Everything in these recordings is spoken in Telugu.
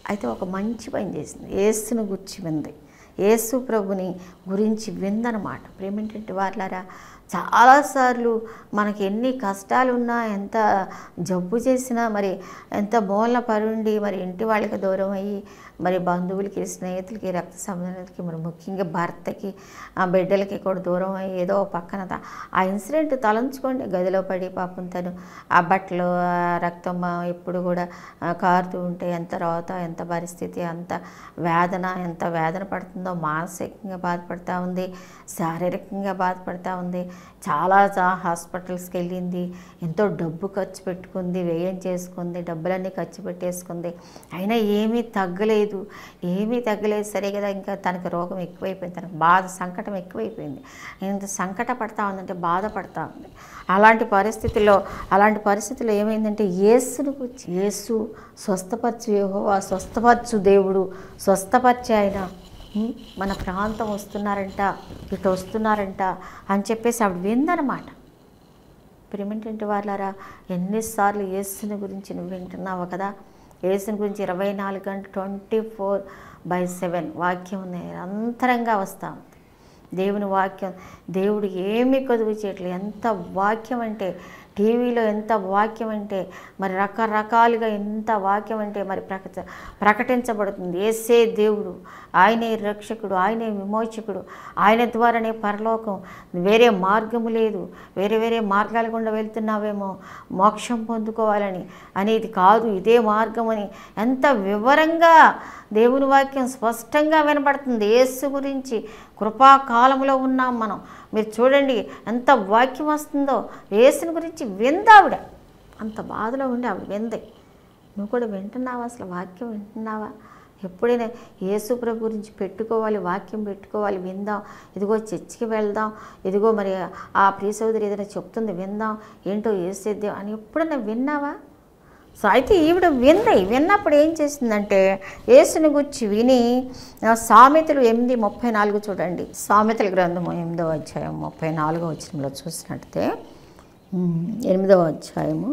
అయితే ఒక మంచి పని చేసింది ఏసును గురించి వింది యేసు ప్రభుని గురించి విందనమాట ప్రేమేంటంటే వాళ్ళారా చాలాసార్లు మనకి ఎన్ని కష్టాలు ఉన్నా ఎంత జబ్బు చేసినా మరి ఎంత మూలన పరుండి మరి ఇంటి వాళ్ళకి దూరం అయ్యి మరి బంధువులకి స్నేహితులకి రక్త సంబంధాలకి మరి ముఖ్యంగా భర్తకి ఆ బిడ్డలకి కూడా దూరం అయ్యి ఏదో ఒక పక్కన త- ఆ ఇన్సిడెంట్ తలంచుకోండి గదిలో పడి పాపం తను ఆ బట్టలు ఆ రక్తం ఆ ఎప్పుడు కూడా ఆ కారుతూ ఉంటే ఎంత రోత ఎంత పరిస్థితి అంత వేదన ఎంత వేదన పడుతుందో మానసికంగా బాధపడుతూ ఉంది శారీరకంగా బాధపడుతూ ఉంది చాలా చా- హాస్పిటల్స్కి వెళ్ళింది ఎంతో డబ్బు ఖర్చు పెట్టుకుంది వ్యయం చేసుకుంది డబ్బులన్నీ ఖర్చు పెట్టేసుకుంది అయినా ఏమీ తగ్గలేదు ఏమీ తగ్గలేదు సరే కదా ఇంకా తనకు రోగం ఎక్కువైపోయింది తనకు బాధ సంకటం ఎక్కువైపోయింది ఇంత సంకట పడతా ఉందంటే బాధపడతా ఉంది అలాంటి పరిస్థితుల్లో అలాంటి పరిస్థితుల్లో ఏమైందంటే యేసును గురించి యేసు స్వస్థపరచు యెహోవా స్వస్థపరచు దేవుడు స్వస్థపరిచే ఆయన ఉమ్, మన ప్రాంతం వస్తున్నారంట ఇటు వస్తున్నారంట అని చెప్పేసి ఆవిడ విందనమాట ప్రేమేంటంటే వాళ్ళారా ఎన్నిసార్లు యేసుని గురించి నువ్వు వింటున్నావు కదా యేసుని గురించి ఇరవై నాలుగు గంటలు ట్వంటీ ఫోర్ బై సెవెన్ వాక్యం నిరంతరంగా వస్తూ ఉంది దేవుని వాక్యం దేవుడు ఏమి కొదువు చేయట్లేదు ఎంత వాక్యం అంటే టీవీలో ఎంత వాక్యం అంటే మరి రకరకాలుగా ఎంత వాక్యం అంటే మరి ప్రకట ప్రకటించబడుతుంది ఏసే దేవుడు ఆయనే రక్షకుడు ఆయనే విమోచకుడు ఆయన ద్వారానే పరలోకం వేరే మార్గము లేదు వేరే వేరే మార్గాల గుండా వెళ్తున్నావేమో మోక్షం పొందుకోవాలని అనేది కాదు ఇదే మార్గం అని ఎంత వివరంగా దేవుని వాక్యం స్పష్టంగా వినపడుతుంది యేసు గురించి కృపాకాలంలో ఉన్నాం మనం మీరు చూడండి ఎంత వాక్యం వస్తుందో యేసుని గురించి విందావిడ అంత బాధలో ఉండి ఆవిడ వింది నువ్వు కూడా వింటున్నావా అసలు వాక్యం వింటున్నావా ఎప్పుడైనా యేసు ప్రభు గురించి పెట్టుకోవాలి వాక్యం పెట్టుకోవాలి విందాం ఇదిగో చర్చికి వెళ్దాం ఇదిగో మరి ఆ ప్రియ సోదరి ఏదైనా చెప్తుంది విందాం ఏంటో ఏసేద్దాం అని ఎప్పుడైనా విన్నావా సో అయితే ఈవిడ వింది విన్నప్పుడు ఏం చేసిందంటే యేసుని గురించి విని ఆ, సామెతలు ఎనిమిది ముప్పై నాలుగు చూడండి సామెతల గ్రంథము ఎనిమిదవ అధ్యాయం ముప్పై నాలుగో వచనంలో చూసినట్టే ఉమ్, ఎనిమిదవ అధ్యాయము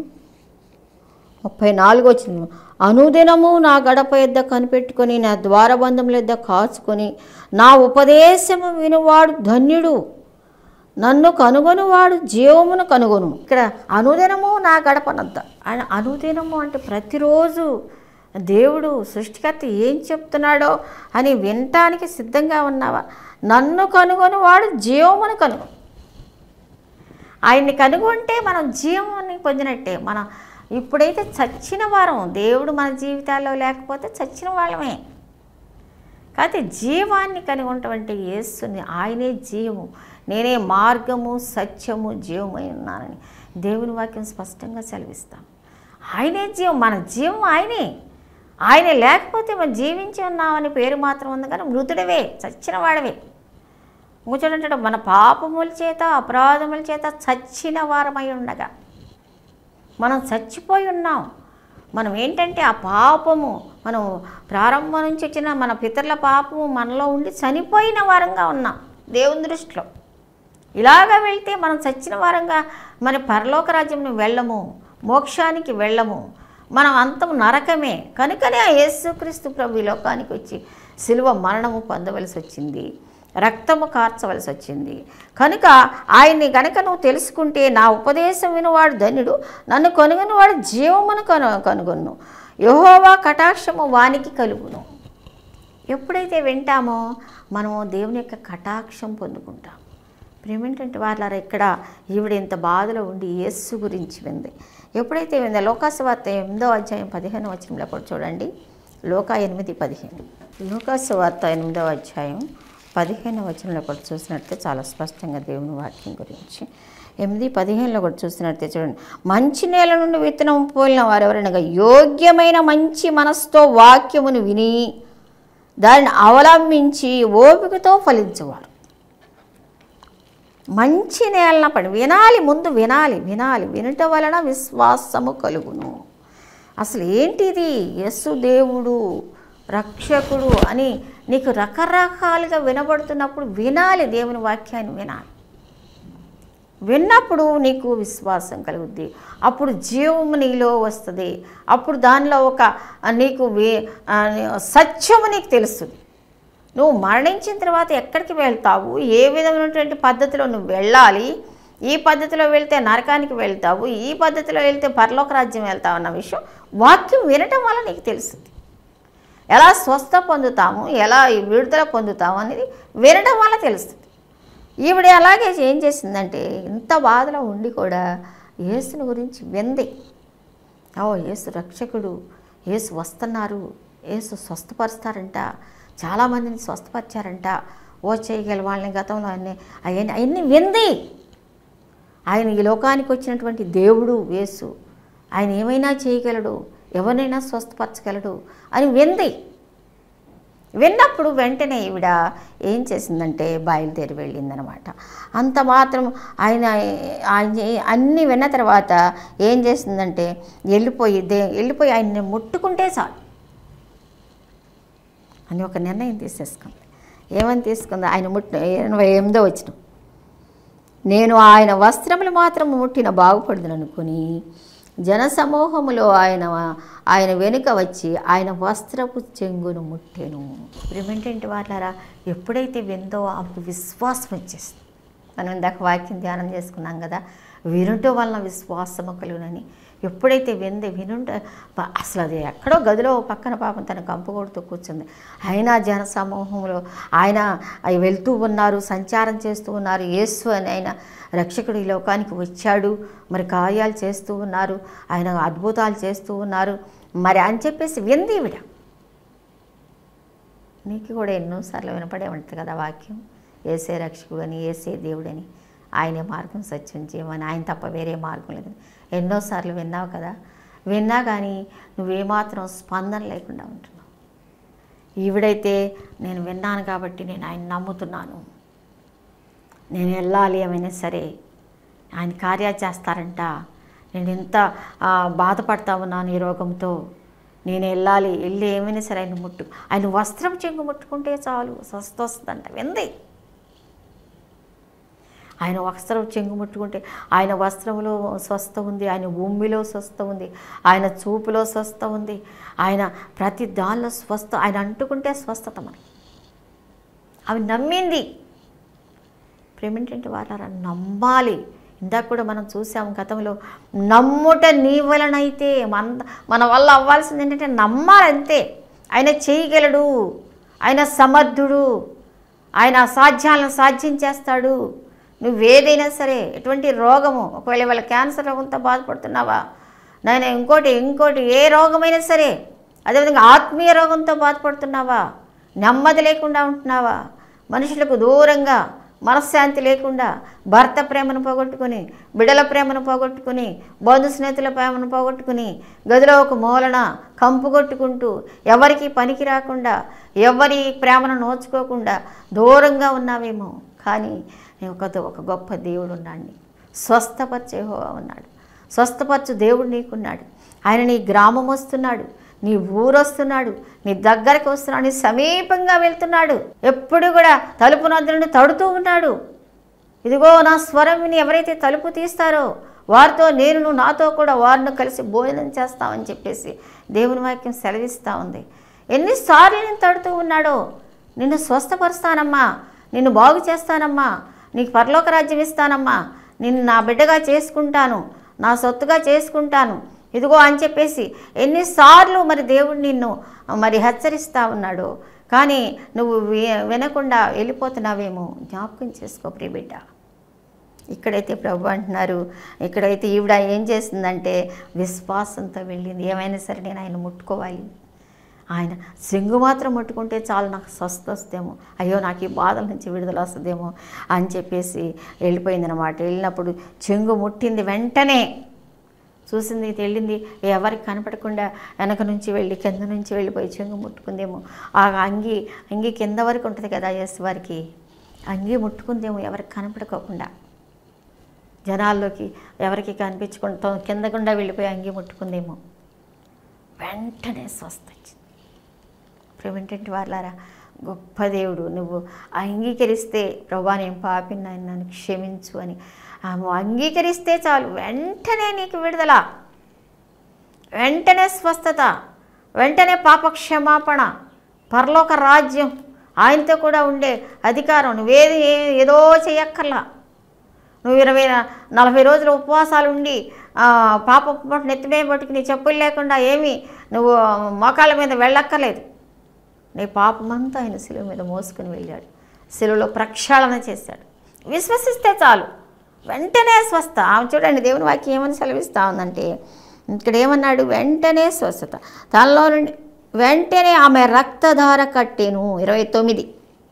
ముప్పై నాలుగు వచ్చిన అనుదినము నా గడప యొద్ద కనిపెట్టుకొని నా ద్వారబంధముల యొద్ద కాచుకొని నా ఉపదేశము వినువాడు ధన్యుడు నన్ను కనుగొనువాడు జీవమును కనుగొను ఇక్కడ అనుదినము నా గడపనద్ద ఆయన అనుదినము అంటే ప్రతిరోజు దేవుడు సృష్టికర్త ఏం చెప్తున్నాడో అని వినటానికి సిద్ధంగా ఉన్నావా నన్ను కనుగొనివాడు జీవమును కనుగొను ఆయన్ని కనుగొంటే మనం జీవాన్ని పొందినట్టే మనం ఇప్పుడైతే చచ్చిన వారం దేవుడు మన జీవితాల్లో లేకపోతే చచ్చిన వాళ్ళమే కాకపోతే జీవాన్ని కనుగొన్నటువంటి యేసుని ఆయనే జీవము నేనే మార్గము సత్యము జీవమై ఉన్నానని దేవుని వాక్యం స్పష్టంగా సెలవిస్తాం ఆయనే జీవం మన జీవం ఆయనే ఆయన లేకపోతే మనం జీవించి ఉన్నామని పేరు మాత్రం ఉంది కానీ మృతుడవే చచ్చిన వాడవే ఇంకొచ్చాడంటే మన పాపముల చేత అపరాధముల చేత చచ్చిన వారమై ఉండగా మనం చచ్చిపోయి ఉన్నాం మనం ఏంటంటే ఆ పాపము మనం ప్రారంభం నుంచి వచ్చిన మన పితరుల పాపము మనలో ఉండి చనిపోయిన వారంగా ఉన్నాం దేవుని దృష్టిలో ఇలాగా వెళ్తే మనం చచ్చిన వారంగా మన పరలోక రాజ్యం వెళ్ళము మోక్షానికి వెళ్ళము మనం అంతం నరకమే కనుకనే ఆ యేసుక్రీస్తు ప్రభు ఈ లోకానికి వచ్చి సిలువ మరణము పొందవలసి వచ్చింది రక్తము కార్చవలసి వచ్చింది కనుక ఆయన్ని గనక నువ్వు తెలుసుకుంటే నా ఉపదేశం వినువాడు ధన్యుడు నన్ను కనుగొనివాడు జీవమును కను కనుగొను యహోవా కటాక్షము వానికి కలుగును ఎప్పుడైతే వింటామో మనము దేవుని యొక్క కటాక్షం పొందుకుంటాం ప్రేమేంటంటే వాళ్ళ ఇక్కడ ఈవిడ ఇంత బాధలో ఉండి యేస్సు గురించి వింది ఎప్పుడైతే విందో లోకాసువార్త ఎనిమిదో అధ్యాయం పదిహేను వచనంలో కూడా చూడండి లోకా ఎనిమిది పదిహేను లోకాసువార్త ఎనిమిదో అధ్యాయం పదిహేను వచనంలో కూడా చూసినట్టే చాలా స్పష్టంగా దేవుని వాక్యం గురించి ఎనిమిది పదిహేనులో కూడా చూసినట్టే చూడండి మంచి నేల నుండి విత్తనం పోలిన వారెవరైనా యోగ్యమైన మంచి మనసుతో వాక్యమును విని దానిని అవలంబించి ఓపికతో ఫలించేవారు మంచి నేలన పడి వినాలి ముందు వినాలి వినాలి వినటం వలన విశ్వాసము కలుగును అసలు ఏంటిది యస్సు దేవుడు రక్షకుడు అని నీకు రకరకాలుగా వినబడుతున్నప్పుడు వినాలి దేవుని వాక్యాన్ని వినాలి విన్నప్పుడు నీకు విశ్వాసం కలుగుద్ది అప్పుడు జీవము నీలో వస్తుంది అప్పుడు దానిలో ఒక ఆ, నీకు వే- ఆ, సత్యము నీకు తెలుస్తుంది నువ్వు మరణించిన తర్వాత ఎక్కడికి వెళ్తావు ఏ విధమైనటువంటి పద్ధతిలో నువ్వు వెళ్ళాలి ఈ పద్ధతిలో వెళ్తే నరకానికి వెళ్తావు ఈ పద్ధతిలో వెళ్తే పరలోక రాజ్యం వెళ్తావు అన్న విషయం వాక్యం వినటం వల్ల నీకు తెలుస్తుంది ఎలా స్వస్థ పొందుతాము ఎలా ఈ విడుదల పొందుతాము అనేది వినడం వల్ల తెలుస్తుంది ఈవిడ అలాగే ఏం చేసిందంటే ఇంత బాధలో ఉండి కూడా యేసుని గురించి వింది ఓ యేసు రక్షకుడు యేసు వస్తున్నారు యేసు స్వస్థపరుస్తారంట చాలామందిని స్వస్థపరిచారంట ఓ చేయగల వాళ్ళని గతంలో అన్ని అవన్నీ అవన్నీ వింది ఆయన ఈ లోకానికి వచ్చినటువంటి దేవుడు యేసు ఆయన ఏమైనా చేయగలడు ఎవరినైనా స్వస్థపరచగలడు అని వింది విన్నప్పుడు వెంటనే ఈవిడ ఏం చేసిందంటే బయలుదేరి వెళ్ళిందనమాట అంత మాత్రం ఆయన ఆయన అన్నీ విన్న తర్వాత ఏం చేసిందంటే వెళ్ళిపోయి దే వెళ్ళిపోయి ఆయన్ని ముట్టుకుంటే చాలు అని ఒక నిర్ణయం తీసేసుకుంది ఏమని తీసుకుంది ఆయన ముట్టిన ఎనభై ఎనిమిదో వచ్చిన నేను ఆయన వస్త్రములు మాత్రం ముట్టిన బాగుపడుదును అనుకుని జనసమూహములో ఆయన ఆయన వెనుక వచ్చి ఆయన వస్త్రపు చెంగును ముట్టెను ప్రిమెంటెంట్ వాళ్ళారా ఎప్పుడైతే విందో అప్పుడు విశ్వాసం వచ్చేస్తుంది మనం ఇందాక వాక్యం ధ్యానం చేసుకున్నాం కదా వినుట వలన విశ్వాసము కలుగునని ఎప్పుడైతే వింది వినుంట ప- అసలు అది ఎక్కడో గదిలో ఓ పక్కన పాపం తన కంపు కొడుతూ కూర్చుంది అయినా జన సమూహంలో ఆయన అవి వెళ్తూ ఉన్నారు సంచారం చేస్తూ ఉన్నారు యేసు అని ఆయన రక్షకుడు ఈ లోకానికి వచ్చాడు మరి కార్యాలు చేస్తూ ఉన్నారు ఆయన అద్భుతాలు చేస్తూ ఉన్నారు మరి అని చెప్పేసి వింది ఈవిడ నీకు కూడా ఎన్నోసార్లు వినపడే ఉంటుంది కదా వాక్యం ఏసే రక్షకుడు అని ఏసే దేవుడని ఆయనే మార్గం సత్యం చేయమని ఆయన తప్ప వేరే మార్గం లేదని ఎన్నోసార్లు విన్నావు కదా విన్నా కానీ నువ్వేమాత్రం స్పందన లేకుండా ఉంటున్నావు ఈవిడైతే నేను విన్నాను కాబట్టి నేను ఆయన నమ్ముతున్నాను నేను వెళ్ళాలి ఏమైనా సరే ఆయన కార్యాలు చేస్తారంట నేను ఎంత ఆ, బాధపడతా ఉన్నాను ఈ రోగంతో నేను వెళ్ళాలి వెళ్ళి ఏమైనా సరే ఆయన ముట్టు ఆయన వస్త్రం చెంగు ముట్టుకుంటే చాలు స్వస్థ వస్తుందంట వింది ఆయన వస్త్రం చెంగు ముట్టుకుంటే ఆయన వస్త్రంలో స్వస్థ ఉంది ఆయన భూమిలో స్వస్థ ఉంది ఆయన చూపులో స్వస్థ ఉంది ఆయన ప్రతి దానిలో స్వస్థ ఆయన అంటుకుంటే స్వస్థత మనకి అవి నమ్మింది ప్రేమేంటంటే వారు నమ్మాలి ఇందాక కూడా మనం చూసాం గతంలో నమ్ముట నీ వలనైతే మన మన వల్ల అవ్వాల్సింది ఏంటంటే నమ్మాలంతే ఆయన చేయగలడు ఆయన సమర్థుడు ఆయన అసాధ్యాలను సాధ్యం చేస్తాడు నువ్వేదైనా సరే ఎటువంటి రోగము ఒకవేళ వాళ్ళ క్యాన్సర్ రోగంతో బాధపడుతున్నావా నేను ఇంకోటి ఇంకోటి ఏ రోగమైనా సరే అదేవిధంగా ఆత్మీయ రోగంతో బాధపడుతున్నావా నెమ్మది లేకుండా ఉంటున్నావా మనుషులకు దూరంగా మనశ్శాంతి లేకుండా భర్త ప్రేమను పోగొట్టుకుని బిడల ప్రేమను పోగొట్టుకుని బంధు స్నేహితుల ప్రేమను పోగొట్టుకుని గదిలో ఒక మూలన కంపు కొట్టుకుంటూ ఎవరికి పనికి రాకుండా ఎవరి ప్రేమను నోచుకోకుండా దూరంగా ఉన్నావేమో కానీ ఒక ఒక గొప్ప దేవుడు ఉన్నాడు స్వస్థపరిచే యెహోవా ఉన్నాడు స్వస్థపరచు దేవుడు నీకున్నాడు ఆయన నీ గ్రామం వస్తున్నాడు నీ ఊరు వస్తున్నాడు నీ దగ్గరకు వస్తున్నాడు నీ సమీపంగా వెళ్తున్నాడు ఎప్పుడు కూడా తలుపు నద్దులను తడుతూ ఉన్నాడు ఇదిగో నా స్వరం విని ఎవరైతే తలుపు తీస్తారో వారితో నేను నాతో కూడా వారిని కలిసి భోజనం చేస్తామని చెప్పేసి దేవుని వాక్యం సెలవిస్తూ ఉంది ఎన్నిసార్లు నేను తడుతూ ఉన్నాడో నిన్ను స్వస్థపరుస్తానమ్మా నిన్ను బాగు చేస్తానమ్మా నీకు పరలోక రాజ్యం ఇస్తానమ్మా నిన్ను నా బిడ్డగా చేసుకుంటాను నా సొత్తుగా చేసుకుంటాను ఇదిగో అని చెప్పేసి ఎన్నిసార్లు మరి దేవుడు నిన్ను మరి హెచ్చరిస్తూ ఉన్నాడు కానీ నువ్వు వి- వినకుండా వెళ్ళిపోతున్నావేమో జ్ఞాపకం చేసుకో ప్రియ బిడ్డ ఇక్కడైతే ప్రభు అంటున్నారు ఇక్కడైతే ఈవిడ ఏం చేసిందంటే విశ్వాసంతో వెళ్ళింది ఏమైనా సరే నేను ఆయన ముట్టుకోవాలి ఆయన సింగు మాత్రం ముట్టుకుంటే చాలు నాకు స్వస్థ వస్తేమో అయ్యో నాకు ఈ బాధల నుంచి విడుదల వస్తుందేమో అని చెప్పేసి వెళ్ళిపోయింది అనమాట వెళ్ళినప్పుడు చెంగు ముట్టింది వెంటనే చూసింది వెళ్ళింది ఎవరికి కనపడకుండా వెనక నుంచి వెళ్ళి కింద నుంచి వెళ్ళిపోయి చెంగు ముట్టుకుందేమో ఆ అంగి అంగి కింద వరకు ఉంటుంది కదా ఎస్ వారికి అంగి ముట్టుకుందేమో ఎవరికి కనపడుకోకుండా జనాల్లోకి ఎవరికి కనిపించకుండా కింద గుండా వెళ్ళిపోయి అంగి ముట్టుకుందేమో వెంటనే స్వస్థ వచ్చింది ప్రేమేంటంటే వాళ్ళారా గొప్ప దేవుడు నువ్వు అంగీకరిస్తే ప్రభా నేను పాపిని ఆయన నన్ను క్షమించు అని ఆమె అంగీకరిస్తే చాలు వెంటనే నీకు విడుదల వెంటనే స్వస్థత వెంటనే పాపక్షమాపణ పరలోక రాజ్యం ఆయనతో కూడా ఉండే అధికారం నువ్వేది ఏ- ఏదో చేయక్కర్లా నువ్వు ఇరవై నలభై రోజులు ఉపవాసాలు ఉండి ఆ, పాప పట్టు నెత్తిమే పట్టుకుని చెప్పులు లేకుండా ఏమీ నువ్వు మోకాళ్ళ మీద వెళ్ళక్కర్లేదు నీ పాపమంతా ఆయన శిలువ మీద మోసుకుని వెళ్ళాడు శిలువలో ప్రక్షాళన చేశాడు విశ్వసిస్తే చాలు వెంటనే స్వస్థ ఆమె చూడండి దేవుని వాక్యం ఏమని సెలవిస్తా ఉందంటే ఇక్కడ ఏమన్నాడు వెంటనే స్వస్థత తనలో నుండి వెంటనే ఆమె రక్తధార కట్టెను ఇరవై తొమ్మిది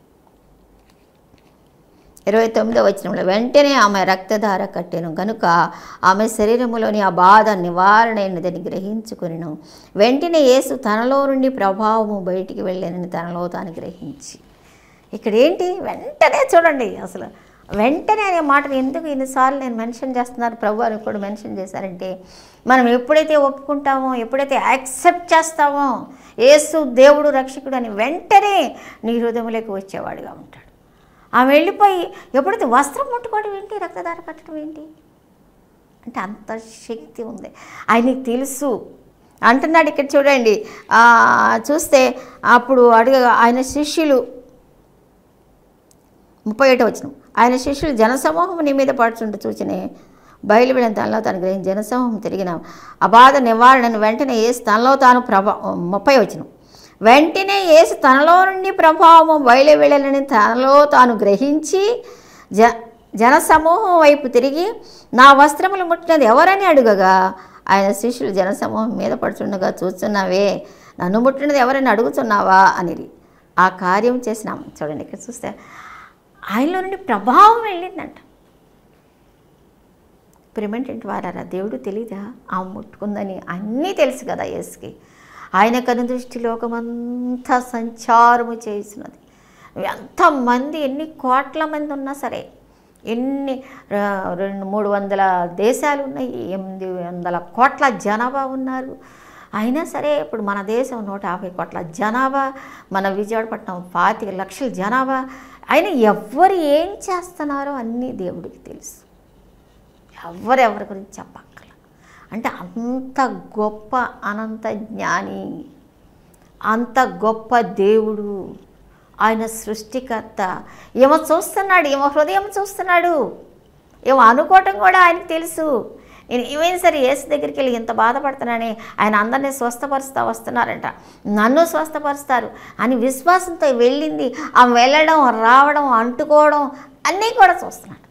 ఇరవై తొమ్మిదో వచనంలో వెంటనే ఆమె రక్తధార కట్టెను కనుక ఆమె శరీరములోని ఆ బాధ నివారణ అయినదని గ్రహించుకునిను వెంటనే యేసు తనలో నుండి ప్రభావము బయటికి వెళ్ళానని తనలో తాను గ్రహించి ఇక్కడ ఏంటి వెంటనే చూడండి అసలు వెంటనే అనే మాటను ఎందుకు ఎన్నిసార్లు నేను మెన్షన్ చేస్తున్నారు ప్రభు అని కూడా మెన్షన్ చేశారంటే మనం ఎప్పుడైతే ఒప్పుకుంటామో ఎప్పుడైతే యాక్సెప్ట్ చేస్తామో యేసు దేవుడు రక్షకుడు అని వెంటనే నీ హృదయంలోకి వచ్చేవాడుగా ఉంటాడు ఆమె వెళ్ళిపోయి ఎప్పుడైతే వస్త్రం ముట్టుకోవడం ఏంటి రక్తదార కట్టడం ఏంటి అంటే అంత శక్తి ఉంది ఆయనకి తెలుసు అంటున్నాడు ఇక్కడ చూడండి ఆ, చూస్తే అప్పుడు అడుగ ఆయన శిష్యులు ముప్పై ఒకటి వచ్చిన ఆయన శిష్యులు జనసమూహం నీ మీద పడుతుంటే చూచినే బయలువెళ్ళిన తనలో తను గ్రహించి జనసమూహం తిరిగిన అబాధ నివారణను వెంటనే ఏసు తనలో తాను ప్రభా ముప్పై వచ్చిన వెంటనే ఏసు తనలో నుండి ప్రభావము బయలు వెళ్ళాలని తనలో తాను గ్రహించి జ జనసమూహం వైపు తిరిగి నా వస్త్రములు ముట్టినది ఎవరని అడుగగా ఆయన శిష్యులు జనసమూహం మీద పడుతుండగా చూస్తున్నావే నన్ను ముట్టినది ఎవరని అడుగుతున్నావా అనేది ఆ కార్యం చేసినాం చూడండి ఇక్కడ చూస్తే ఆయనలో నుండి ప్రభావం వెళ్ళిందంట ప్రిమెంటెంట్ వారారా దేవుడు తెలీదా ఆమె ముట్టుకుందని అన్నీ తెలుసు కదా యేసుకి ఆయన కను దృష్టి లోకమంతా సంచారము చేసినది ఎంతమంది ఎన్ని కోట్ల మంది ఉన్నా సరే ఎన్ని ఆ, రెండు మూడు వందల దేశాలు ఉన్నాయి ఎనిమిది వందల కోట్ల జనాభా ఉన్నారు అయినా సరే ఇప్పుడు మన దేశం నూట యాభై కోట్ల జనాభా మన విజయవాడపట్నం పాతిక లక్షల జనాభా అయినా ఎవ్వరు ఏం చేస్తున్నారో అన్నీ దేవుడికి తెలుసు ఎవరెవరి గురించి చెప్పక్కర్ల అంటే అంత గొప్ప అనంత జ్ఞాని అంత గొప్ప దేవుడు ఆయన సృష్టికర్త ఏమో చూస్తున్నాడు ఏమో హృదయం చూస్తున్నాడు ఏమో అనుకోవటం కూడా ఆయనకు తెలుసు నేను ఏమైనా సరే యేసు దగ్గరికి వెళ్ళి ఇంత బాధపడుతున్నానని ఆయన అందరినీ స్వస్థపరుస్తా వస్తున్నారంట నన్ను స్వస్థపరుస్తారు అని విశ్వాసంతో వెళ్ళింది ఆమె వెళ్ళడం రావడం అంటుకోవడం అన్నీ కూడా చూస్తున్నాడు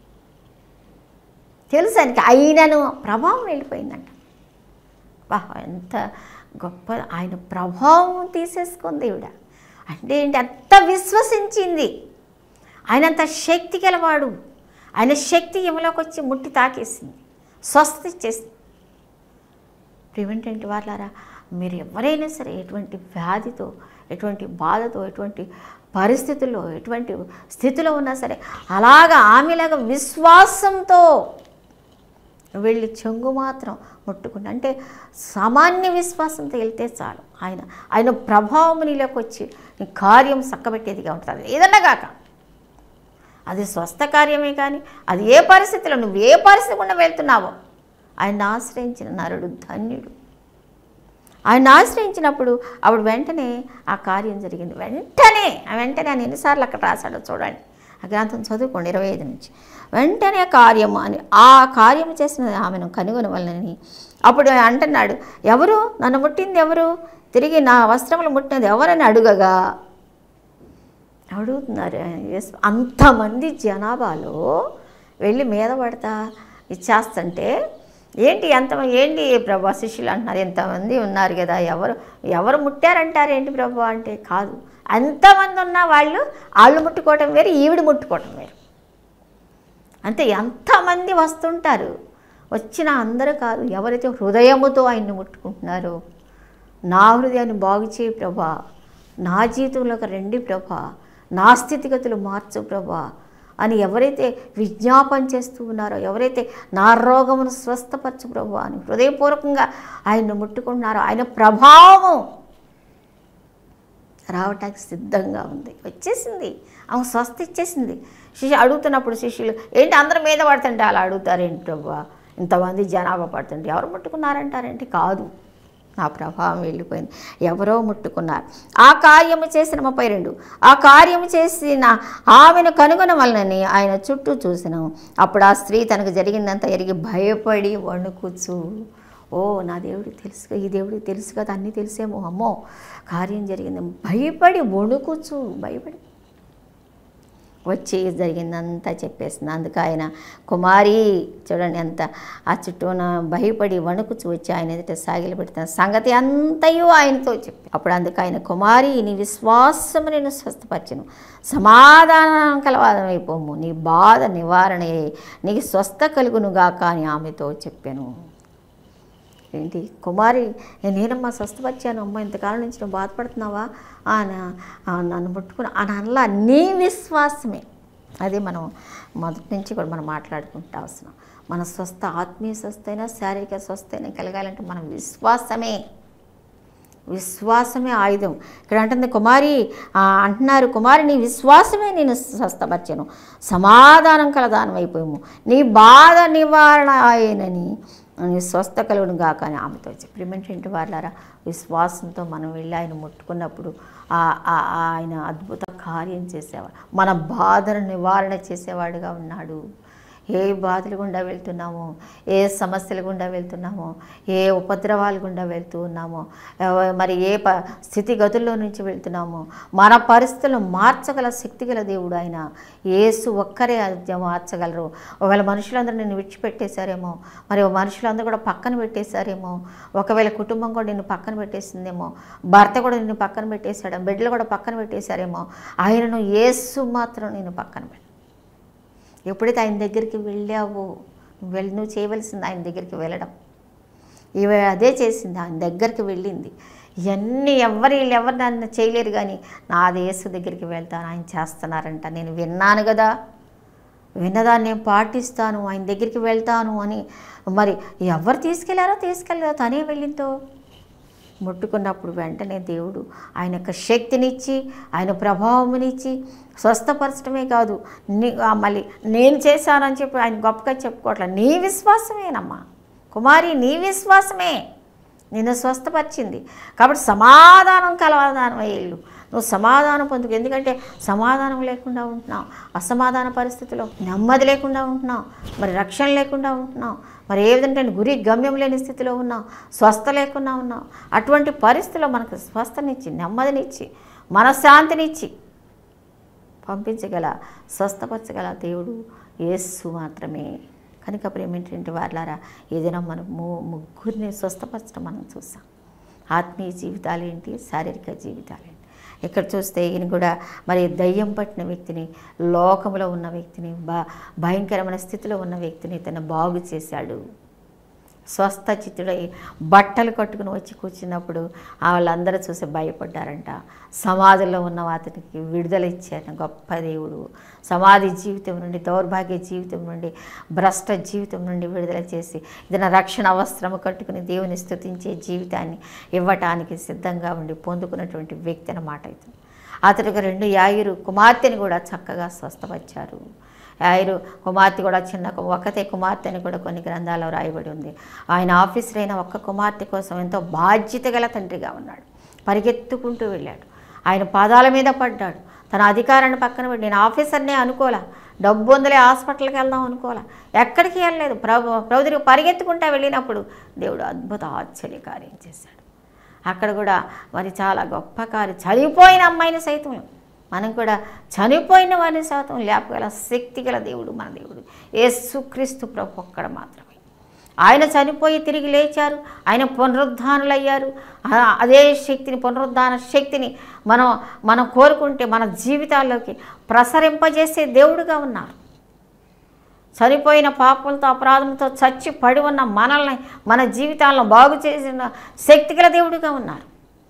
తెలుసు ఆయనకి అయినను ప్రభావం వెళ్ళిపోయిందంట వా ఎంత గొప్ప ఆయన ప్రభావం తీసేసుకుంది ఈవిడ అంటే ఏంటి అంత విశ్వసించింది ఆయన అంత శక్తి గలవాడు ఆయన శక్తి ఈమెలోకి వచ్చి ముట్టి తాకేసింది స్వస్థత ఇచ్చేసింది ప్రివెంటెంట్ వాళ్ళారా మీరు ఎవరైనా సరే ఎటువంటి వ్యాధితో ఎటువంటి బాధతో ఎటువంటి పరిస్థితుల్లో ఎటువంటి స్థితిలో ఉన్నా సరే అలాగా ఆమెలాగా విశ్వాసంతో వెళ్ళి చెంగు మాత్రం ముట్టుకుని అంటే సామాన్య విశ్వాసంతో వెళ్తే చాలు ఆయన ఆయన ప్రభావం నీలోకి వచ్చి నీ కార్యం చక్కబెట్టేదిగా ఉంటుంది ఏదన్నా కాక అది స్వస్థ కార్యమే కానీ అది ఏ పరిస్థితిలో నువ్వు ఏ పరిస్థితి గుండా వెళ్తున్నావో ఆయన ఆశ్రయించిన నరుడు ధన్యుడు ఆయన ఆశ్రయించినప్పుడు ఆవిడ వెంటనే ఆ కార్యం జరిగింది వెంటనే ఆ వెంటనే ఆయన ఎన్నిసార్లు అక్కడ రాశాడో చూడండి ఆ గ్రంథం చదువుకోండి ఇరవై ఐదు నుంచి వెంటనే కార్యము అని ఆ కార్యము చేసిన ఆమెను కనుగొనవలనని అప్పుడు ఆయన అంటున్నాడు ఎవరు నన్ను ముట్టింది ఎవరు తిరిగి నా వస్త్రములు ముట్టినది ఎవరని అడుగగా అడుగుతున్నారు యేసు. అంతమంది జనాభాలో వెళ్ళి మీద పడతా ఇచ్చేస్తుంటే ఏంటి ఎంత ఏంటి ప్రభా శిష్యులు అంటున్నారు ఎంతమంది ఉన్నారు కదా ఎవరు ఎవరు ముట్టారంటారు ఏంటి ప్రభా అంటే కాదు అంతమంది ఉన్న వాళ్ళు వాళ్ళు ముట్టుకోవటం వేరు ఈవిడ ముట్టుకోవటం వేరు అంతే ఎంతమంది వస్తుంటారు వచ్చిన అందరూ కాదు ఎవరైతే హృదయముతో ఆయన్ని ముట్టుకుంటున్నారో నా హృదయాన్ని బాగు చేయి ప్రభా నా జీవితంలోకి రండి ప్రభా నా స్థితిగతులు మార్చు ప్రభా అని ఎవరైతే విజ్ఞాపన చేస్తూ ఉన్నారో ఎవరైతే నా రోగమును స్వస్థపరచు ప్రభా అని హృదయపూర్వకంగా ఆయన్ని ముట్టుకుంటున్నారో ఆయన ప్రభావం రావటానికి సిద్ధంగా ఉంది వచ్చేసింది ఆమె స్వస్థ ఇచ్చేసింది శిష్యు అడుగుతున్నప్పుడు శిష్యులు ఏంటి అందరి మీద పడుతుంటే అలా అడుగుతారేంటి ప్రభా ఇంతమంది జనాభా పడుతుంటే ఎవరు ముట్టుకున్నారంటారేంటి కాదు నా ప్రభావం వెళ్ళిపోయింది ఎవరో ముట్టుకున్నారు ఆ కార్యము చేసిన ముప్పై రెండు ఆ కార్యము చేసిన ఆమెను కనుగొన వలనని ఆయన చుట్టూ చూసినాం అప్పుడు ఆ స్త్రీ తనకు జరిగిందంతా ఎరిగి భయపడి వణుకుచు ఓ నా దేవుడికి తెలుసు కదా, ఈ దేవుడికి తెలుసు కదా అన్నీ తెలిసేమో అమ్మో కార్యం జరిగింది భయపడి వణుకుచు భయపడి వచ్చి జరిగిందంతా చెప్పేసింది అందుకు ఆయన కుమారి చూడండి ఎంత ఆ చుట్టూన భయపడి వణుకుచు వచ్చి ఆయన ఎదుట సాగిలు పెడుతున్న సంగతి అంతయు ఆయనతో చెప్పి అప్పుడు అందుకు ఆయన కుమారి నీ విశ్వాసము నేను స్వస్థపరచను సమాధానం కలవాదం అయిపోము నీ బాధ నివారణ అయ్యి నీకు స్వస్థ కలుగును గాక అని ఆమెతో చెప్పాను ఏంటి కుమారి నేనమ్మా స్వస్థపరిచాను అమ్మ ఇంతకాలం నుంచి నువ్వు బాధపడుతున్నావా ఆ, నా- ఆ, నన్ను ముట్టుకుని అని అనలా నీ విశ్వాసమే అది మనం మొదటి నుంచి కూడా మనం మాట్లాడుకుంటా వస్తున్నాం మన స్వస్థ ఆత్మీయ స్వస్థ అయినా శారీరక స్వస్థ అయినా కలగాలంటే మన విశ్వాసమే విశ్వాసమే ఆయుధం ఇక్కడ అంటుంది కుమారి ఆ, అంటున్నారు కుమారి నీ విశ్వాసమే నేను స్వస్థపరిచాను సమాధానం కలదానం అయిపోయాము నీ బాధ నివారణ ఆయనని నీ స్వస్థ కలుగును గాక అని ఆమెతో చెప్పిమెంట్ వాళ్ళారా విశ్వాసంతో మనం వెళ్ళి ఆయన ముట్టుకున్నప్పుడు ఆ- ఆ- ఆయన అద్భుత కార్యం చేసేవాడు మన బాధను నివారణ చేసేవాడుగా ఉన్నాడు ఏ బాధలు గుండా వెళ్తున్నామో ఏ సమస్యల గుండా వెళ్తున్నామో ఏ ఉపద్రవాల గుండా వెళ్తూ ఉన్నామో ఎవ- మరి ఏ ప స్థితిగతుల్లో నుంచి వెళ్తున్నామో మన పరిస్థితులను మార్చగల శక్తి గల దేవుడు ఆయన ఏసు ఒక్కరే అది మార్చగలరు ఒకవేళ మనుషులందరూ నిన్ను విడిచిపెట్టేశారేమో మరి మనుషులందరూ కూడా పక్కన పెట్టేశారేమో ఒకవేళ కుటుంబం కూడా నిన్ను పక్కన పెట్టేసిందేమో భర్త కూడా నిన్ను పక్కన పెట్టేశాడు బిడ్డలు కూడా పక్కన పెట్టేశారేమో ఆయనను ఏసు మాత్రం నేను పక్కన పెట్ట ఎప్పుడైతే ఆయన దగ్గరికి వెళ్ళావో నువ్వు వెళ్ళి నువ్వు చేయవలసింది ఆయన దగ్గరికి వెళ్ళడం ఇవి అదే చేసింది ఆయన దగ్గరికి వెళ్ళింది ఇవన్నీ ఎవరు వీళ్ళు ఎవరు నన్ను చేయలేరు కానీ నా దేశ దగ్గరికి వెళ్తాను ఆయన చేస్తున్నారంట నేను విన్నాను కదా విన్నదాన్ని నేను పాటిస్తాను ఆయన దగ్గరికి వెళ్తాను అని మరి ఎవరు తీసుకెళ్లారో తీసుకెళ్ళారో తనే వెళ్ళిందో ముట్టుకున్నప్పుడు వెంటనే దేవుడు ఆయన యొక్క శక్తినిచ్చి ఆయన ప్రభావమునిచ్చి స్వస్థపరచడమే కాదు నీ ఆ మళ్ళీ నేను చేశానని చెప్పి ఆయన గొప్పగా చెప్పుకోవట్లేదు నీ విశ్వాసమేనమ్మా కుమారి నీ విశ్వాసమే నిన్ను స్వస్థపరిచింది కాబట్టి సమాధానం కలవాదానం అయ్యేళ్ళు నువ్వు సమాధానం పొందుకు ఎందుకంటే సమాధానం లేకుండా ఉంటున్నావు అసమాధాన పరిస్థితిలో నెమ్మది లేకుండా ఉంటున్నావు మరి రక్షణ లేకుండా ఉంటున్నావు మరి ఏ విధంగా గురి గమ్యం లేని స్థితిలో ఉన్నావు స్వస్థ లేకుండా ఉన్నావు అటువంటి పరిస్థితిలో మనకు స్వస్థనిచ్చి నెమ్మదినిచ్చి మనశ్శాంతినిచ్చి పంపించగల స్వస్థపరచగల దేవుడు యేసు మాత్రమే కనుక ప్రేమేంటంటే వాళ్ళారా ఏదైనా మనం ము ముగ్గురిని స్వస్థపరచడం మనం చూసాం ఆత్మీయ జీవితాలు ఏంటి శారీరక జీవితాలు ఏంటి ఇక్కడ చూస్తే ఈయన కూడా మరి దయ్యం పట్టిన వ్యక్తిని లోకంలో ఉన్న వ్యక్తిని భ భయంకరమైన స్థితిలో ఉన్న వ్యక్తిని తను బాగు చేశాడు స్వస్థ చిత్తుడై బట్టలు కట్టుకుని వచ్చి కూర్చున్నప్పుడు ఆ వాళ్ళందరూ చూసి భయపడ్డారంట సమాధిలో ఉన్న అతనికి విడుదల ఇచ్చారు గొప్ప దేవుడు సమాధి జీవితం నుండి దౌర్భాగ్య జీవితం నుండి భ్రష్ట జీవితం నుండి విడుదల చేసి ఇది రక్షణ అవసరము కట్టుకుని దేవుని స్తుతించే జీవితాన్ని ఇవ్వటానికి సిద్ధంగా ఉండి పొందుకున్నటువంటి వ్యక్తి అన్నమాట ఇతను అతడికి రెండు యాయురు కుమార్తెని కూడా చక్కగా స్వస్థపరిచారు ఆయన కుమార్తె కూడా చిన్న కు- ఒక్కతే కుమార్తె అని కూడా కొన్ని గ్రంథాల్లో రాయబడి ఉంది ఆయన ఆఫీసర్ అయిన ఒక్క కుమార్తె కోసం ఎంతో బాధ్యత గల తండ్రిగా ఉన్నాడు పరిగెత్తుకుంటూ వెళ్ళాడు ఆయన పాదాల మీద పడ్డాడు తన అధికారాన్ని పక్కన పెట్టి నేను ఆఫీసర్నే అనుకోలే డబ్బు ఉందలే హాస్పిటల్కి వెళ్దాం అనుకోలే ఎక్కడికి వెళ్ళలేదు ప్రభు ప్రభు దగ్గరికి పరిగెత్తుకుంటా వెళ్ళినప్పుడు దేవుడు అద్భుత ఆశ్చర్య కార్యం చేశాడు అక్కడ కూడా మరి చాలా గొప్ప కార్యం చనిపోయిన అమ్మాయిని సైతం మనం కూడా చనిపోయిన వారిని సైతం లేపగల శక్తి గల దేవుడు మన దేవుడు యేసుక్రీస్తు ప్రభు ఒక్కడ మాత్రమే ఆయన చనిపోయి తిరిగి లేచారు ఆయన పునరుద్ధానులయ్యారు ఆ- అదే శక్తిని పునరుద్ధాన శక్తిని మనం మనం కోరుకుంటే మన జీవితాల్లోకి ప్రసరింపజేసే దేవుడుగా ఉన్నారు చనిపోయిన పాపంతో అపరాధంతో చచ్చి పడి ఉన్న మనల్ని మన జీవితాలను బాగు చేసిన శక్తిగల దేవుడిగా ఉన్నారు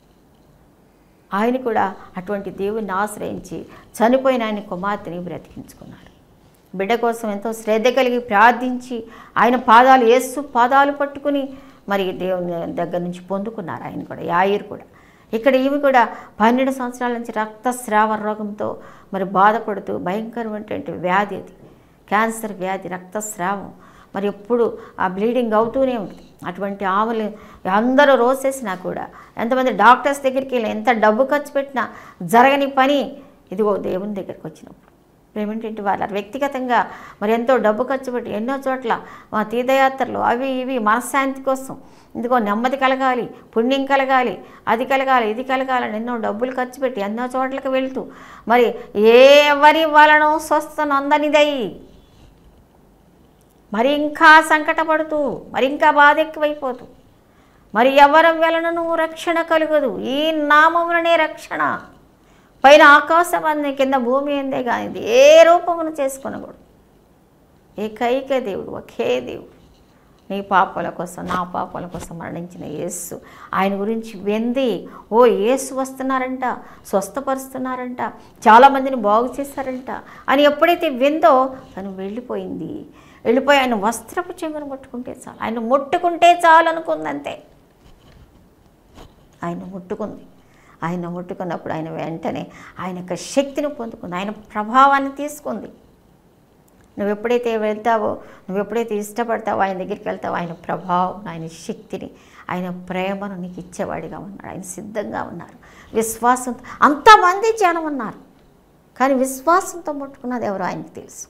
ఆయన కూడా అటువంటి దేవుని ఆశ్రయించి చనిపోయిన ఆయన కుమార్తెని బ్రతికించుకున్నాడు బిడ్డ కోసం ఎంతో శ్రద్ధ కలిగి ప్రార్థించి ఆయన పాదాలు యేసు పాదాలు పట్టుకుని మరి దేవుని దగ్గర నుంచి పొందుకున్నారు ఆయన కూడా యాయిర్ కూడా ఇక్కడ ఈమె కూడా పన్నెండు సంవత్సరాల నుంచి రక్తస్రావ రోగంతో మరి బాధపడుతూ భయంకరమైనటువంటి వ్యాధి అది క్యాన్సర్ వ్యాధి రక్తస్రావం మరి ఎప్పుడు ఆ బ్లీడింగ్ అవుతూనే ఉంటుంది అటువంటి ఆవులు అందరూ రోసేసినా కూడా ఎంతమంది డాక్టర్స్ దగ్గరికి వెళ్ళి ఎంత డబ్బు ఖర్చు పెట్టినా జరగని పని ఇదిగో దేవుని దగ్గరికి వచ్చినప్పుడు ఏమిటంటే వాళ్ళ వ్యక్తిగతంగా మరి ఎంతో డబ్బు ఖర్చు పెట్టి ఎన్నో చోట్ల మా తీర్థయాత్రలు అవి ఇవి మనశ్శాంతి కోసం ఇదిగో నెమ్మది కలగాలి పుణ్యం కలగాలి అది కలగాలి ఇది కలగాలని ఎన్నో డబ్బులు ఖర్చు పెట్టి ఎన్నో చోట్లకు వెళ్తూ మరి ఎవరి వలన స్వస్థ నొందనిదై మరి ఇంకా సంకటపడుతూ మరి ఇంకా బాధ ఎక్కువైపోతూ మరి ఎవరి వలనను రక్షణ కలుగదు ఈ నామములనే రక్షణ పైన ఆకాశం అంది కింద భూమి అందే కానీ ఇది ఏ రూపమును చేసుకునకూడదు ఏకైక దేవుడు ఒకే దేవుడు నీ పాపాల కోసం నా పాపాల కోసం మరణించిన యేసు ఆయన గురించి వెంది ఓ యేసు వస్తున్నారంట స్వస్థపరుస్తున్నారంట చాలామందిని బాగు చేశారంట అని ఎప్పుడైతే వెందో తను వెళ్ళిపోయింది వెళ్ళిపోయి ఆయన వస్త్రపు చెంగును ముట్టుకుంటే చాలు ఆయన ముట్టుకుంటే చాలు అనుకుందంతే ఆయన ముట్టుకుంది ఆయన ముట్టుకున్నప్పుడు ఆయన వెంటనే ఆయన యొక్క శక్తిని పొందుకుంది ఆయన ప్రభావాన్ని తీసుకుంది నువ్వు ఎప్పుడైతే వెళ్తావో నువ్వు ఎప్పుడైతే ఇష్టపడతావో ఆయన దగ్గరికి వెళ్తావో ఆయన ప్రభావం ఆయన శక్తిని ఆయన ప్రేమను నీకు ఇచ్చేవాడిగా ఉన్నాడు ఆయన సిద్ధంగా ఉన్నారు విశ్వాసంతో అంతమంది జనం ఉన్నారు కానీ విశ్వాసంతో ముట్టుకున్నది ఎవరో ఆయనకు తెలుసు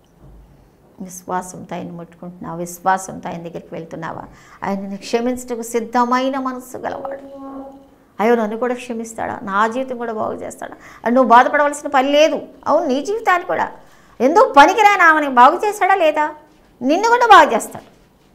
విశ్వాసంతో ఆయన ముట్టుకుంటున్నావా విశ్వాసంతో ఆయన దగ్గరికి వెళ్తున్నావా ఆయనని క్షమించటకు సిద్ధమైన మనస్సు గలవాడు అయ్యో నన్ను కూడా క్షమిస్తాడా నా జీవితం కూడా బాగు చేస్తాడా అని నువ్వు బాధపడవలసిన పని లేదు అవును నీ జీవితాన్ని కూడా ఎందుకు పనికిరాని ఆమెని బాగు చేస్తాడా లేదా నిన్ను కూడా బాగు చేస్తాడు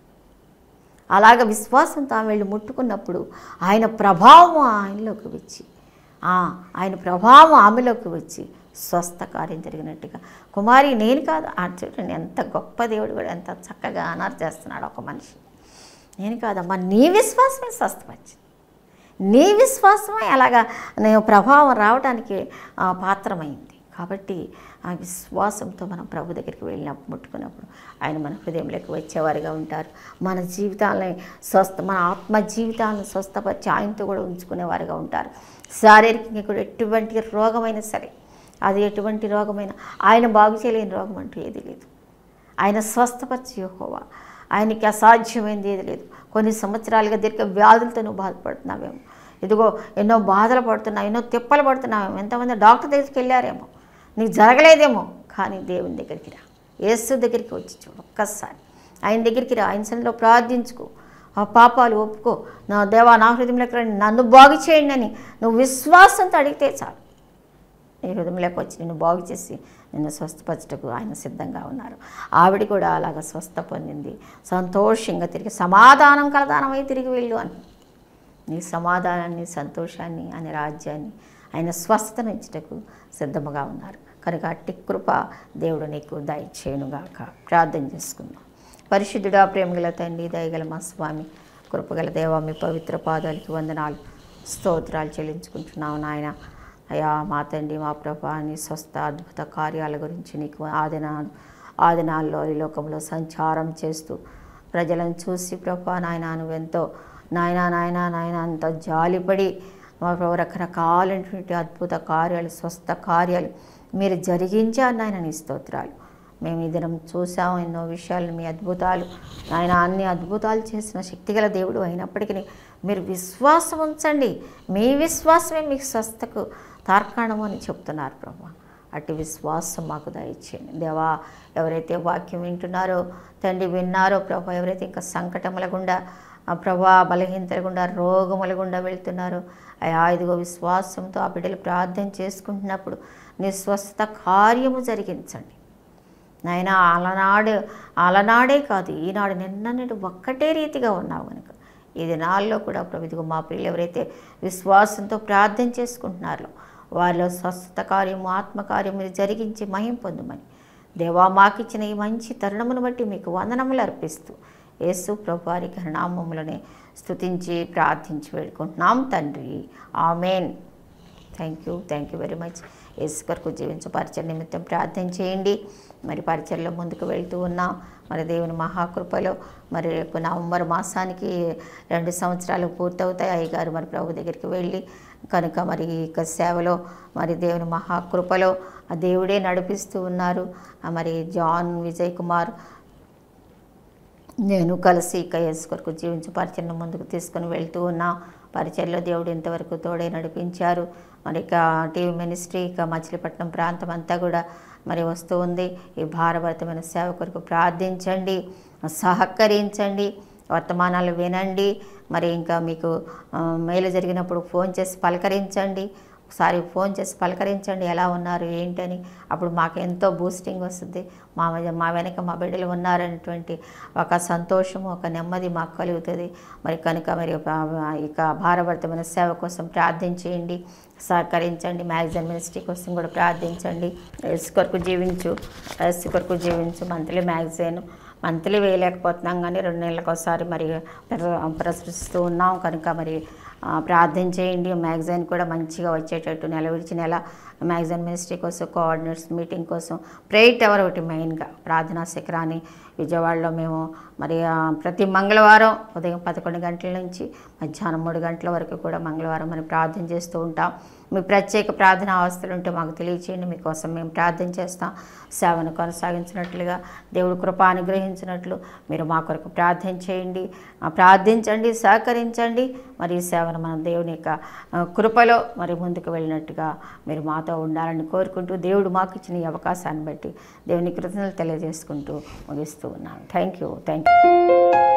అలాగ విశ్వాసంతో ఆమె వెళ్ళి ముట్టుకున్నప్పుడు ఆయన ప్రభావం ఆయనలోకి వచ్చి ఆ, ఆయన ప్రభావం ఆమెలోకి వచ్చి స్వస్థ కార్యం జరిగినట్టుగా కుమారి నేను కాదు ఆ చూడండి ఎంత గొప్ప దేవుడు కూడా ఎంత చక్కగా అనారు చేస్తున్నాడు ఒక మనిషి నేను కాదమ్మా నీ విశ్వాసమే స్వస్థపరిచింది నీ విశ్వాసమే అలాగా నేను ప్రభావం రావడానికి ఆ, పాత్రమైంది కాబట్టి ఆ విశ్వాసంతో మనం ప్రభు దగ్గరికి వెళ్ళినప్పుడు ముట్టుకున్నప్పుడు ఆయన మన హృదయంలోకి వచ్చేవారుగా ఉంటారు మన జీవితాలని స్వస్థ మన ఆత్మ జీవితాలను స్వస్థపరిచి ఆయనతో కూడా ఉంచుకునేవారుగా ఉంటారు శారీరకంగా కూడా ఎటువంటి రోగమైనా సరే అది ఎటువంటి రోగమైనా ఆయన బాగు చేయలేని రోగం అంటూ ఏది లేదు ఆయన స్వస్థపరిచి యెహోవా ఆయనకి అసాధ్యమైంది ఏది లేదు కొన్ని సంవత్సరాలుగా దీర్ఘ వ్యాధులతో నువ్వు బాధపడుతున్నావేమో ఇదిగో ఎన్నో బాధలు పడుతున్నావు ఎన్నో తిప్పలు పడుతున్నావేమో ఎంతమంది డాక్టర్ దగ్గరికి వెళ్ళారేమో నీకు జరగలేదేమో కానీ దేవుని దగ్గరికి రా యేసు దగ్గరికి వచ్చి చూడు ఒక్కసారి ఆయన దగ్గరికి రా ఆయన సన్నిధిలో ప్రార్థించుకో ఆ పాపాలు ఒప్పుకో నా దేవా నా హృదయంలోకి రండి నన్ను బాగు చేయండి అని నువ్వు విశ్వాసంతో అడిగితే చాలు నీ హృదయంలోకి వచ్చి నిన్ను బాగు చేసి నిన్ను స్వస్థపరచటకు ఆయన సిద్ధంగా ఉన్నారు ఆవిడ కూడా అలాగ స్వస్థ పొందింది సంతోషంగా తిరిగి సమాధానం కలదానమై తిరిగి వెళ్ళు అని నీ సమాధానాన్ని సంతోషాన్ని ఆయన రాజ్యాన్ని ఆయన స్వస్థతను ఇచ్చటకు సిద్ధముగా ఉన్నారు కనుక అట్టి కృప దేవుడు నీకు దయచేయునుగాక ప్రార్థన చేసుకుందాం పరిశుద్ధుడా ప్రేమగల తండ్రి దయగల మా స్వామి కృపగల దేవ మీ పవిత్ర పాదాలకి వందనాలు స్తోత్రాలు చెల్లించుకుంటున్నావు నాయన అయా మా తండ్రి మా ప్రభా నీ స్వస్థ అద్భుత కార్యాల గురించి నీకు ఆదినాలు ఆదినాల్లో ఈ లోకంలో సంచారం చేస్తూ ప్రజలను చూసి ప్రభా నాయన నువ్వెంతో నాయన నాయన నాయన అంత జాలిపడి మా ప్రభు రకరకాలైనటువంటి అద్భుత కార్యాలు స్వస్థ కార్యాలు మీరు జరిగించారు నాయన నీ స్తోత్రాలు మేము ఈ దినం చూసాం ఎన్నో విషయాలు మీ అద్భుతాలు ఆయన అన్ని అద్భుతాలు చేసిన శక్తిగల దేవుడు అయినప్పటికీ మీరు విశ్వాసం ఉంచండి మీ విశ్వాసమే మీకు స్వస్థకు తార్కాణం అని చెప్తున్నారు ప్రభా అట్టి విశ్వాసం మాకు దయచేయండి దేవా ఎవరైతే వాక్యం వింటున్నారో తండ్రి విన్నారో ప్రభా ఎవరైతే ఇంకా సంకటముల గుండా ఆ ప్రభా బలహీనతల గుండా రోగముల గుండా వెళ్తున్నారో అయా ఇదిగో విశ్వాసంతో ఆ బిడ్డలు ప్రార్థన చేసుకుంటున్నప్పుడు నీ స్వస్థ కార్యము జరిగించండి నాయన అలనాడు అలనాడే కాదు ఈనాడు నిన్న నేడు ఒక్కటే రీతిగా ఉన్నావు కనుక ఈ దినాల్లో కూడా ప్రభు ఇదిగో మా పిల్లలు ఎవరైతే విశ్వాసంతో ప్రార్థన చేసుకుంటున్నారో వారిలో స్వస్థత కార్యము ఆత్మకార్యము మీరు జరిగించి మహిం పొందుమని దేవా మాకిచ్చిన ఈ మంచి తరుణమును బట్టి మీకు వందనములు అర్పిస్తూ యేసు ప్రభు వారి ఘనామములనే స్తుతించి ప్రార్థించి వేడుకుంటున్నాం తండ్రి amen thank you thank you very much Yesu కొరకు జీవించు పరిచయ నిమిత్తం ప్రార్థన చేయండి మరి పరిచయలో ముందుకు వెళ్తూ ఉన్నాం మరి దేవుని మహాకృపలో మరి రేపు నవంబర్ మాసానికి రెండు సంవత్సరాలు పూర్తవుతాయి అయ్యగారు మరి ప్రభు దగ్గరికి వెళ్ళి కనుక మరి ఈ యొక్క సేవలో మరి దేవుని మహాకృపలో ఆ దేవుడే నడిపిస్తూ ఉన్నారు ఆ మరి జాన్ విజయ్ కుమార్ నేను కలిసి ఇక యేసు కొరకు జీవించు పరిచయను ముందుకు తీసుకొని వెళ్తూ ఉన్నా పరిచయలో దేవుడు ఇంతవరకు తోడే నడిపించారు మరి ఇక టీవీ మినిస్ట్రీ ఇక మచిలీపట్నం ప్రాంతం అంతా కూడా మరి వస్తూ ఉంది ఈ భారభరితమైన సేవ కొరకు ప్రార్థించండి సహకరించండి వర్తమానాలు వినండి మరి ఇంకా మీకు ఆ, మేలు జరిగినప్పుడు ఫోన్ చేసి పలకరించండి ఒకసారి ఫోన్ చేసి పలకరించండి ఎలా ఉన్నారు ఏంటని అప్పుడు మాకు ఎంతో బూస్టింగ్ వస్తుంది మా మా వెనక మా బిడ్డలు ఉన్నారనేటువంటి ఒక సంతోషం ఒక నెమ్మది మాకు కలుగుతుంది మరి కనుక మరి ఆ- ఇక భారభరితమైన సేవ కోసం ప్రార్థించేయండి సహకరించండి మ్యాగజైన్ మినిస్ట్రీ కోసం కూడా ప్రార్థించండి ఎస్ కొరకు జీవించు ఎస్ కొరకు జీవించు మంత్లీ మ్యాగజైన్ మంత్లీ వేయలేకపోతున్నాం కానీ రెండు నెలలకు ఒకసారి మరి ప్ర- ప్రచురిస్తూ ఉన్నాం కనుక మరి ఆ, ప్రార్థన చేయండి మ్యాగజైన్ కూడా మంచిగా వచ్చేటట్టు నెల విడిచి నెల మ్యాగజైన్ మినిస్ట్రీ కోసం కోఆర్డినేట్స్ మీటింగ్ కోసం ప్రేయర్ టవర్ ఒకటి మెయిన్గా ప్రార్థనా శిఖరాన్ని విజయవాడలో మేము మరి ఆ, ప్రతి మంగళవారం ఉదయం పదకొండు గంటల నుంచి మధ్యాహ్నం మూడు గంటల వరకు కూడా మంగళవారం మనం ప్రార్థన చేస్తూ ఉంటాం మీ ప్రత్యేక ప్రార్థన అవస్థలు ఉంటే మాకు తెలియచేయండి మీకోసం మేము ప్రార్థన చేస్తాం సేవను కొనసాగించినట్లుగా దేవుడు కృప అనుగ్రహించినట్లు మీరు మా కొరకు ప్రార్థన చేయండి ఆ, ప్రార్థించండి సహకరించండి మరి ఈ సేవను మనం దేవుని యొక్క ఆ, కృపలో మరి ముందుకు వెళ్ళినట్టుగా మీరు మాతో ఉండాలని కోరుకుంటూ దేవుడు మాకు ఇచ్చిన ఈ అవకాశాన్ని బట్టి దేవుని కృతజ్ఞతలు తెలియజేసుకుంటూ ముగిస్తూ ఉన్నాను థ్యాంక్ యూ థ్యాంక్ యూ